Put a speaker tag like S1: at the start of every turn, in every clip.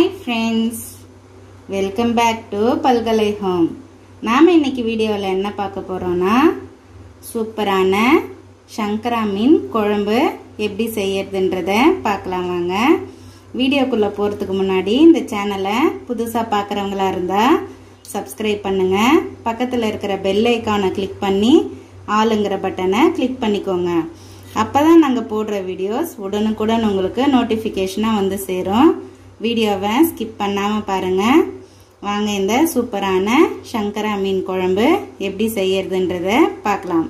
S1: hi friends welcome back to பல்கலை home நாம் இன்னைக்கு வீடியோவில் என்ன பார்க்க போகிறோன்னா சூப்பரான சங்கரா மீன் குழம்பு எப்படி செய்யறதுன்றத பார்க்கலாம் வாங்க வீடியோக்குள்ளே போகிறதுக்கு முன்னாடி இந்த சேனலை புதுசாக பார்க்குறவங்களா இருந்தால் சப்ஸ்கிரைப் பண்ணுங்கள் பக்கத்தில் இருக்கிற பெல் ஐக்கானை கிளிக் பண்ணி ஆளுங்கிற பட்டனை கிளிக் பண்ணிக்கோங்க அப்போ தான் நாங்கள் போடுற வீடியோஸ் உடனுக்குடன் உங்களுக்கு நோட்டிஃபிகேஷனாக வந்து சேரும் வீடியோவை ஸ்கிப் பண்ணாமல் பாருங்கள் வாங்க இந்த சூப்பரான சங்கரா மீன் குழம்பு எப்படி செய்யறதுன்றத பார்க்கலாம்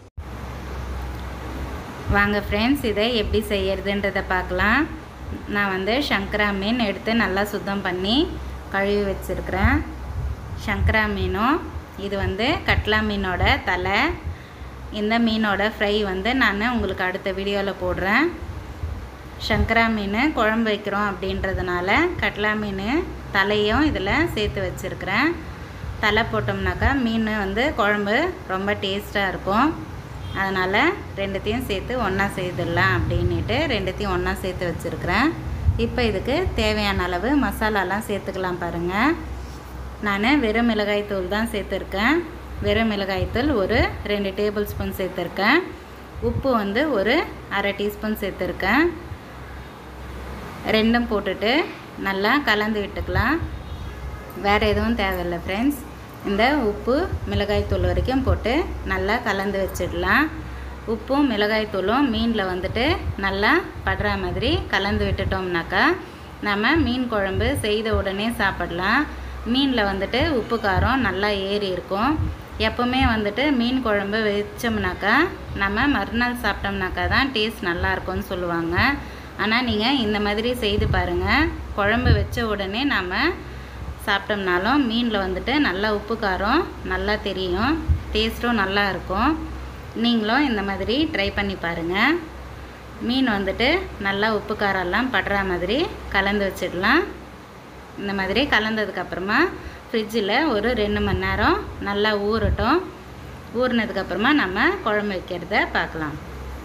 S1: வாங்க ஃப்ரெண்ட்ஸ் இதை எப்படி செய்யறதுன்றத பார்க்கலாம் நான் வந்து சங்கரா மீன் எடுத்து நல்லா சுத்தம் பண்ணி கழுவி வச்சுருக்கிறேன் சங்கரா மீனும் இது வந்து கட்லா மீனோட தலை இந்த மீனோட ஃப்ரை வந்து நான் உங்களுக்கு அடுத்த வீடியோவில் போடுறேன் சங்கரா மீன் குழம்பு வைக்கிறோம் அப்படின்றதுனால கட்லா மீன் தலையும் இதில் சேர்த்து வச்சுருக்கிறேன் தலை போட்டோம்னாக்கா மீன் வந்து குழம்பு ரொம்ப டேஸ்ட்டாக இருக்கும் அதனால் ரெண்டுத்தையும் சேர்த்து ஒன்றா செய்துடலாம் அப்படின்ட்டு ரெண்டுத்தையும் ஒன்றா சேர்த்து வச்சுருக்கிறேன் இப்போ இதுக்கு தேவையான அளவு மசாலாலாம் சேர்த்துக்கலாம் பாருங்கள் நான் வெறும் மிளகாய் தூள் தான் சேர்த்துருக்கேன் வெறும் மிளகாய்த்தூள் ஒரு ரெண்டு டேபிள் ஸ்பூன் சேர்த்துருக்கேன் உப்பு வந்து ஒரு அரை டீஸ்பூன் சேர்த்துருக்கேன் ரெண்டும் போட்டுட்டு நல்லா கலந்து விட்டுக்கலாம் வேறு எதுவும் தேவையில்லை ஃப்ரெண்ட்ஸ் இந்த உப்பு மிளகாய்த்தூள் வரைக்கும் போட்டு நல்லா கலந்து வச்சிடலாம் உப்பும் மிளகாய்த்தூளும் மீனில் வந்துட்டு நல்லா படுற மாதிரி கலந்து விட்டுட்டோம்னாக்கா நம்ம மீன் குழம்பு செய்த உடனே சாப்பிடலாம் மீனில் வந்துட்டு உப்பு காரம் நல்லா ஏறி இருக்கும் எப்போவுமே வந்துட்டு மீன் குழம்பு வச்சோம்னாக்கா நம்ம மறுநாள் சாப்பிட்டோம்னாக்கா தான் டேஸ்ட் நல்லாயிருக்கும்னு சொல்லுவாங்க ஆனால் நீங்கள் இந்த மாதிரி செய்து பாருங்கள் குழம்பு வச்ச உடனே நம்ம சாப்பிட்டோம்னாலும் மீனில் வந்துட்டு நல்லா உப்பு காரம் நல்லா தெரியும் டேஸ்ட்டும் நல்லா இருக்கும் நீங்களும் இந்த மாதிரி ட்ரை பண்ணி பாருங்கள் மீன் வந்துட்டு நல்லா உப்பு காரம்லாம் படுற மாதிரி கலந்து வச்சிடலாம் இந்த மாதிரி கலந்ததுக்கப்புறமா ஃப்ரிட்ஜில் ஒரு ரெண்டு மணி நேரம் நல்லா ஊறட்டும் ஊறினதுக்கப்புறமா நம்ம குழம்பு வைக்கிறத பார்க்கலாம்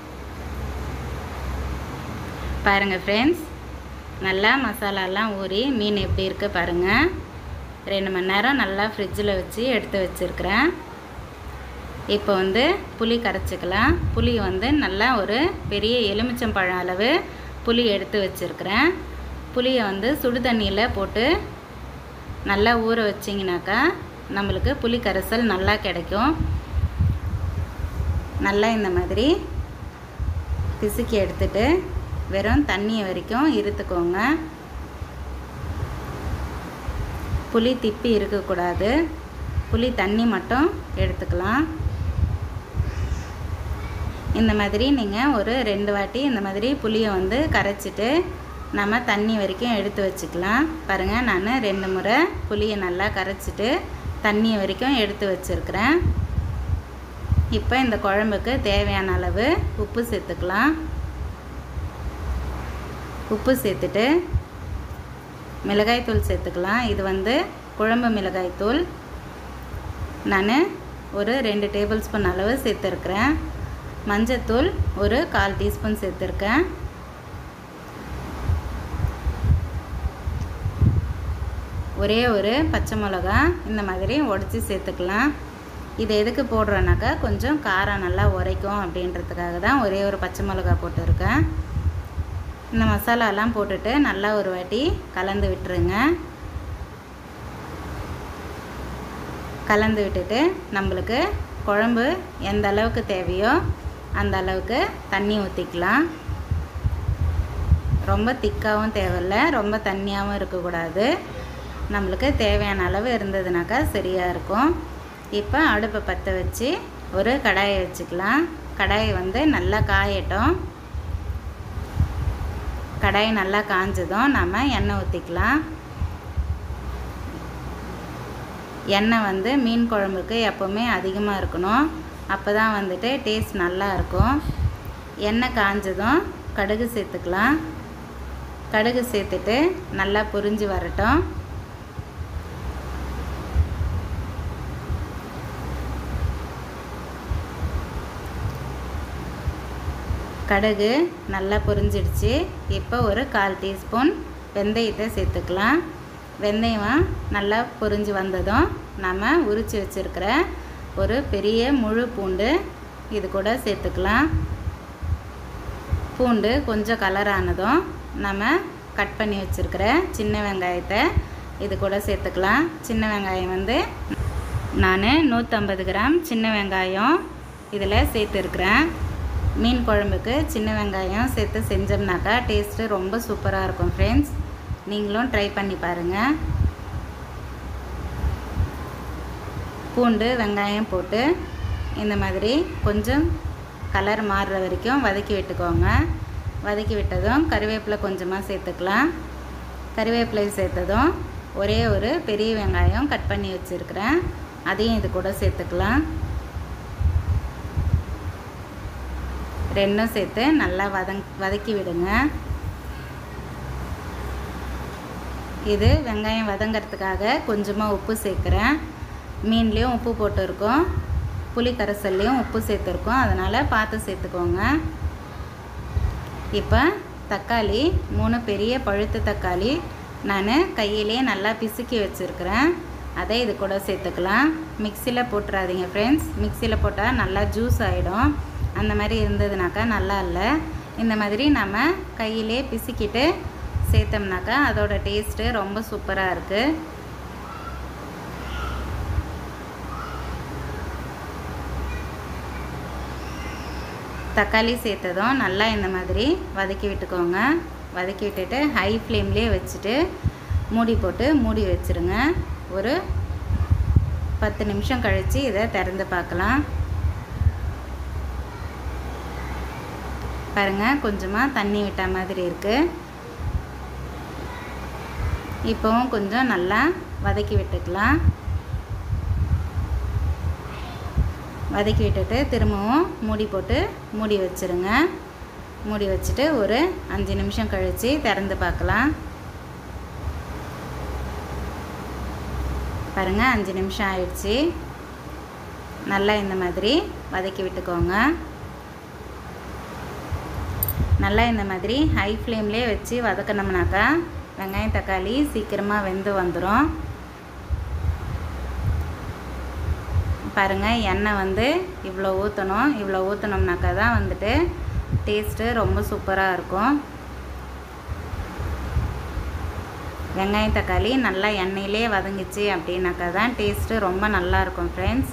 S1: பாருங்கள் ஃப்ரெண்ட்ஸ் நல்லா மசாலாலாம் ஊறி மீன் எப்படி இருக்குது பாருங்கள் ரெண்டு மணி நேரம் நல்லா ஃப்ரிட்ஜில் வச்சு எடுத்து வச்சுருக்கிறேன் இப்போ வந்து புளி கரைச்சிக்கலாம் புளி வந்து நல்லா ஒரு பெரிய எலுமிச்சம்பழம் அளவு புளி எடுத்து வச்சுருக்கிறேன் புளியை வந்து சுடு தண்ணியில் போட்டு நல்லா ஊற வச்சிங்கனாக்கா நம்மளுக்கு புளி கரைசல் நல்லா கிடைக்கும் நல்லா இந்த மாதிரி பிசுக்கி எடுத்துட்டு வெறும் தண்ணியை வரைக்கும் இருத்துக்கோங்க புளி திப்பி இருக்கக்கூடாது புளி தண்ணி மட்டும் எடுத்துக்கலாம் இந்த மாதிரி நீங்கள் ஒரு ரெண்டு வாட்டி இந்த மாதிரி புளியை வந்து கரைச்சிட்டு நம்ம தண்ணி வரைக்கும் எடுத்து வச்சுக்கலாம் பாருங்கள் நான் ரெண்டு முறை புளியை நல்லா கரைச்சிட்டு தண்ணி வரைக்கும் எடுத்து வச்சுருக்கிறேன் இப்போ இந்த குழம்புக்கு தேவையான அளவு உப்பு சேர்த்துக்கலாம் உப்பு சேர்த்துட்டு மிளகாய்த்தூள் சேர்த்துக்கலாம் இது வந்து குழம்பு மிளகாய்த்தூள் நான் ஒரு ரெண்டு டேபிள் ஸ்பூன் அளவு சேர்த்துருக்குறேன் மஞ்சத்தூள் ஒரு கால் டீஸ்பூன் சேர்த்துருக்கேன் ஒரே ஒரு பச்சை மிளகா இந்த மாதிரி உடச்சி சேர்த்துக்கலாம் இது எதுக்கு போடுறோன்னாக்கா கொஞ்சம் காரம் நல்லா உரைக்கும் அப்படின்றதுக்காக தான் ஒரே ஒரு பச்சை மிளகா போட்டிருக்கேன் இந்த மசாலாலாம் போட்டுட்டு நல்லா ஒரு வாட்டி கலந்து விட்டுருங்க கலந்து விட்டுட்டு நம்மளுக்கு குழம்பு எந்த அளவுக்கு தேவையோ அந்த அளவுக்கு தண்ணி ஊற்றிக்கலாம் ரொம்ப திக்காகவும் தேவையில்ல ரொம்ப தண்ணியாகவும் இருக்கக்கூடாது நம்மளுக்கு தேவையான அளவு இருந்ததுனாக்கா சரியாக இருக்கும் இப்போ அடுப்பை பற்ற வச்சு ஒரு கடாயை வச்சுக்கலாம் கடாயை வந்து நல்லா காயட்டும் கடாய் நல்லா காஞ்சதும் நம்ம எண்ணெய் ஊற்றிக்கலாம் எண்ணெய் வந்து மீன் குழம்புக்கு எப்போவுமே அதிகமாக இருக்கணும் அப்போ தான் வந்துட்டு டேஸ்ட் நல்லா இருக்கும் எண்ணெய் காஞ்சதும் கடுகு சேர்த்துக்கலாம் கடுகு சேர்த்துட்டு நல்லா பொரிஞ்சு வரட்டும் கடுகு நல்லா பொரிஞ்சிடுச்சு இப்போ ஒரு கால் டீஸ்பூன் வெந்தயத்தை சேர்த்துக்கலாம் வெந்தயம் நல்லா பொரிஞ்சு வந்ததும் நம்ம உரித்து வச்சுருக்கிற ஒரு பெரிய முழு பூண்டு இது கூட சேர்த்துக்கலாம் பூண்டு கொஞ்சம் கலர் ஆனதும் நம்ம கட் பண்ணி வச்சுருக்கிற சின்ன வெங்காயத்தை இது கூட சேர்த்துக்கலாம் சின்ன வெங்காயம் வந்து நான் நூற்றம்பது கிராம் சின்ன வெங்காயம் இதில் சேர்த்துருக்குறேன் மீன் குழம்புக்கு சின்ன வெங்காயம் சேர்த்து செஞ்சோம்னாக்கா டேஸ்ட்டு ரொம்ப சூப்பராக இருக்கும் ஃப்ரெண்ட்ஸ் நீங்களும் ட்ரை பண்ணி பாருங்கள் பூண்டு வெங்காயம் போட்டு இந்த மாதிரி கொஞ்சம் கலர் மாறுற வரைக்கும் வதக்கி விட்டுக்கோங்க வதக்கி விட்டதும் கருவேப்பிலை கொஞ்சமாக சேர்த்துக்கலாம் கருவேப்பிலை சேர்த்ததும் ஒரே ஒரு பெரிய வெங்காயம் கட் பண்ணி வச்சுருக்கிறேன் அதையும் இது கூட சேர்த்துக்கலாம் ரெண்டும் சேர்த்து நல்லா வதங் வதக்கி விடுங்க இது வெங்காயம் வதங்கிறதுக்காக கொஞ்சமாக உப்பு சேர்க்குறேன் மீன்லேயும் உப்பு போட்டிருக்கோம் புளி கரைசல்லையும் உப்பு சேர்த்துருக்கோம் அதனால் பார்த்து சேர்த்துக்கோங்க இப்போ தக்காளி மூணு பெரிய பழுத்த தக்காளி நான் கையிலே நல்லா பிசுக்கி வச்சுருக்கிறேன் அதை இது கூட சேர்த்துக்கலாம் மிக்சியில் போட்டுறாதீங்க ஃப்ரெண்ட்ஸ் மிக்சியில் போட்டால் நல்லா ஜூஸ் ஆகிடும் அந்த மாதிரி இருந்ததுனாக்கா நல்லா இல்லை இந்த மாதிரி நம்ம கையிலே பிசுக்கிட்டு சேர்த்தோம்னாக்கா அதோட டேஸ்ட்டு ரொம்ப சூப்பராக இருக்குது தக்காளி சேர்த்ததும் நல்லா இந்த மாதிரி வதக்கி விட்டுக்கோங்க வதக்கி விட்டுட்டு ஹை ஃப்ளேம்லேயே வச்சுட்டு மூடி போட்டு மூடி வச்சுருங்க ஒரு பத்து நிமிஷம் கழித்து இதை திறந்து பார்க்கலாம் பாருங்கள் கொஞ்சமாக தண்ணி விட்ட மாதிரி இருக்குது இப்போவும் கொஞ்சம் நல்லா வதக்கி விட்டுக்கலாம் வதக்கி விட்டுட்டு திரும்பவும் மூடி போட்டு மூடி வச்சுருங்க மூடி வச்சுட்டு ஒரு அஞ்சு நிமிஷம் கழித்து திறந்து பார்க்கலாம் பாருங்கள் அஞ்சு நிமிஷம் ஆயிடுச்சு நல்லா இந்த மாதிரி வதக்கி விட்டுக்கோங்க நல்லா இந்த மாதிரி ஹை ஃப்ளேம்லேயே வச்சு வதக்கினோம்னாக்கா வெங்காயம் தக்காளி சீக்கிரமாக வெந்து வந்துடும் பாருங்கள் எண்ணெய் வந்து இவ்வளோ ஊற்றணும் இவ்வளோ ஊற்றினோம்னாக்கா தான் வந்துட்டு டேஸ்ட்டு ரொம்ப சூப்பராக இருக்கும் வெங்காயம் தக்காளி நல்லா எண்ணெயிலே வதங்கிச்சு அப்படின்னாக்கா தான் டேஸ்ட்டு ரொம்ப நல்லா இருக்கும் ஃப்ரெண்ட்ஸ்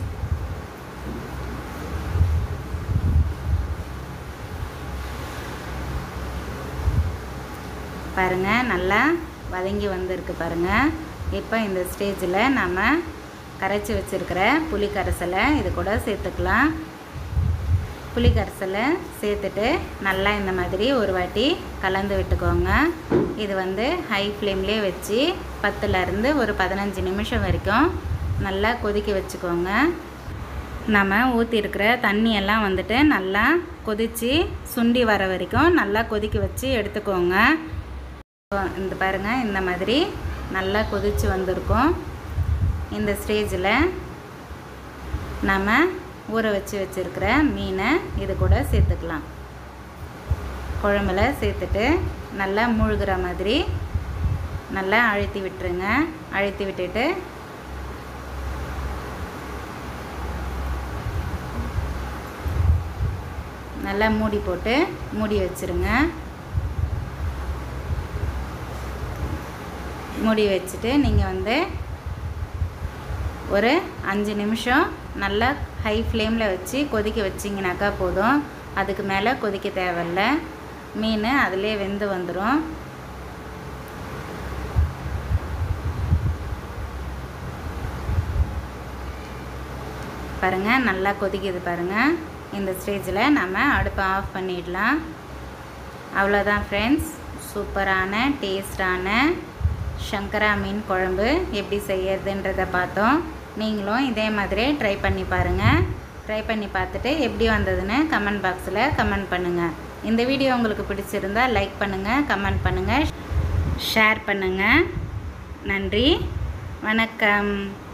S1: பாருங்கள் நல்லா வதங்கி வந்திருக்கு பாருங்கள் இப்போ இந்த ஸ்டேஜில் நம்ம கரைச்சி வச்சுருக்கிற புளி கரைசலை இது கூட சேர்த்துக்கலாம் புளி கரைசலை சேர்த்துட்டு நல்லா இந்த மாதிரி ஒரு வாட்டி கலந்து விட்டுக்கோங்க இது வந்து ஹை ஃப்ளேம்லேயே வச்சு பத்துலேருந்து ஒரு பதினஞ்சு நிமிஷம் வரைக்கும் நல்லா கொதிக்க வச்சுக்கோங்க நம்ம ஊற்றிருக்கிற தண்ணியெல்லாம் வந்துட்டு நல்லா கொதித்து சுண்டி வர வரைக்கும் நல்லா கொதிக்க வச்சு எடுத்துக்கோங்க இந்த பாருங்கள் இந்த மாதிரி நல்லா கொதித்து வந்திருக்கும் இந்த ஸ்டேஜில் நம்ம ஊற வச்சு வச்சுருக்கிற மீனை இது கூட சேர்த்துக்கலாம் குழம்புல சேர்த்துட்டு நல்லா மூழ்கிற மாதிரி நல்லா அழுத்தி விட்டுருங்க அழுத்தி விட்டுட்டு நல்லா மூடி போட்டு மூடி வச்சுருங்க மூடி வச்சுட்டு நீங்கள் வந்து ஒரு அஞ்சு நிமிஷம் நல்லா ஹை ஃப்ளேமில் வச்சு கொதிக்க வச்சிங்கனாக்கா போதும் அதுக்கு மேலே கொதிக்க தேவையில்ல மீன் அதிலே வெந்து வந்துடும் பாருங்கள் நல்லா கொதிக்குது பாருங்கள் இந்த ஸ்டேஜில் நம்ம அடுப்பை ஆஃப் பண்ணிடலாம் அவ்வளோதான் ஃப்ரெண்ட்ஸ் சூப்பரான டேஸ்டான சங்கரா மீன் குழம்பு எப்படி செய்யறதுன்றதை பார்த்தோம் நீங்களும் இதே மாதிரி ட்ரை பண்ணி பாருங்கள் ட்ரை பண்ணி பார்த்துட்டு எப்படி வந்ததுன்னு கமெண்ட் பாக்ஸில் கமெண்ட் பண்ணுங்கள் இந்த வீடியோ உங்களுக்கு பிடிச்சிருந்தா லைக் பண்ணுங்கள் கமெண்ட் பண்ணுங்கள் ஷேர் பண்ணுங்கள் நன்றி வணக்கம்